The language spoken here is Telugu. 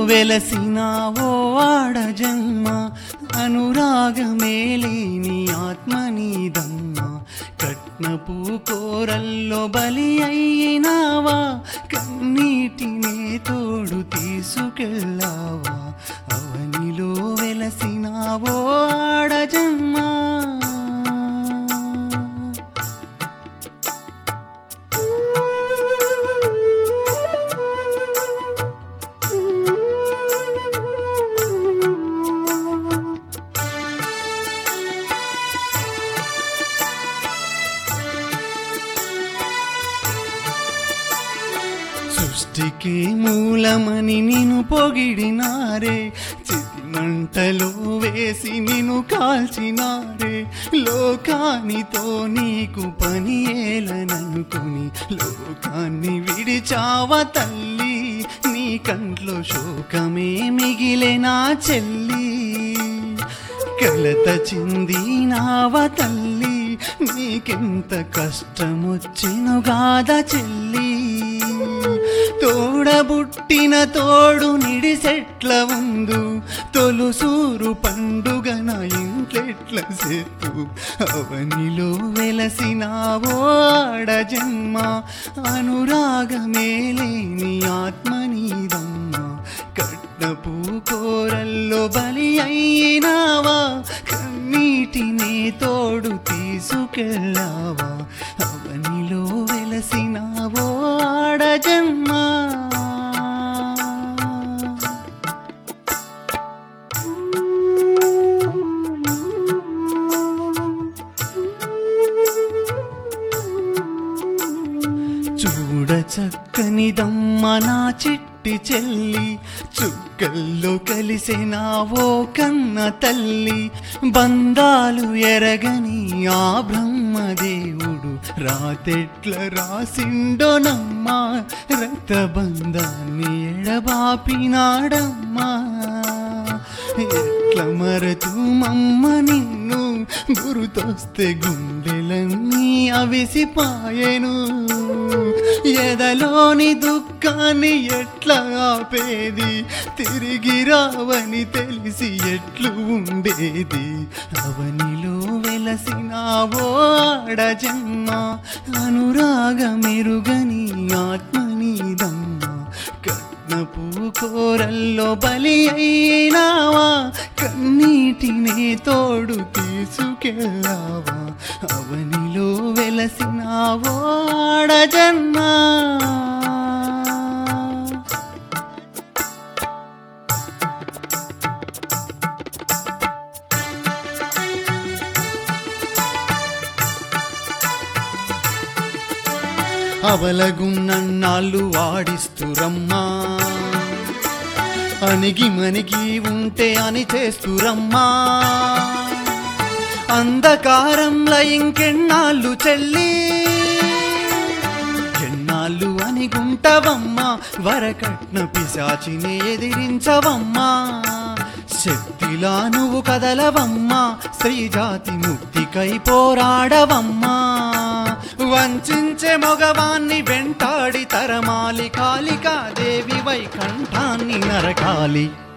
వెలసినావో ఆడ జన్మ అనురాగమేలేని ఆత్మ నీదమ్మ కట్నపు కోరల్లో బలి అయినావా కన్నీటినే తోడు తీసుకెళ్ళావా అవనిలో వెలసినావో ఆడ జన్మ సృష్టికి మూలమని నిన్ను పొగిడినారే చితి మంటలో వేసి నిన్ను కాల్చినారే లోకానితో నీకు పని ఏలననుకుని లోకాన్ని విడిచావ తల్లి నీ కంట్లో శోకమే మిగిలెనా చెల్లి కలత చెందినావ తల్లి నీకెంత కష్టమొచ్చెను గాద చెల్లి తోడబుట్టిన తోడు నిడిసెట్ల ఉందు తొలుసూరు పండుగ నా ఇంట్లెట్ల సేతు అవనిలో వెలసినావో ఆడ జన్మ అనురాగమేలేని ఆత్మ నీదమ్మ కట్నపు కోరల్లో బలి అయినావా కన్నీటినే తోడు తీసుకెళ్ళావా అవనిలో వెలసినావో ఆడ జన్మ చూడ చక్కనిదమ్మ నా చిట్టి చెల్లి చుక్కల్లో కలిసినావో కన్న తల్లి బంధాలు ఎరగని ఆ బ్రహ్మదేవుడు రాతెట్ల రాసిండోనమ్మా రక్త బంధాన్ని ఎడబాపినాడమ్మా ఎట్ల మరతు మమ్మ నిన్ను గురుతొస్తే గుండెలన్నీ అవిసిపాయెను ఎదలోని దుఃఖాన్ని ఎట్లా ఆపేది తిరిగి రావని తెలిసి ఎట్లు ఉండేది అవనిలో వెలసినావో ఆడ జన్మ అనురాగమెరుగని ఆత్మ నీదమ్మ కట్నపు కోరల్లో బలి అయినావా కన్నీటినే తోడు తీసుకెళ్ళావా అవనిలో వెలసినావో ఆడ జన్మ అవలగున్నన్నాళ్ళు వాడిస్తురమ్మా అణిగి మణిగి ఉంటే అని చేస్తురమ్మా అంధకారంలో ఇంకెన్నాళ్ళు చెల్లి ఎన్నాళ్ళు అని గుంటవమ్మా వరకట్న పిశాచిని ఎదిరించవమ్మా శక్తిలా నువ్వు కదలవమ్మా స్త్రీ జాతి ముక్తికై పోరాడవమ్మా వంచించే మగవాన్ని వెంటాడి తరమాలి కాళికా దేవి వైకంఠాన్ని నరకాలి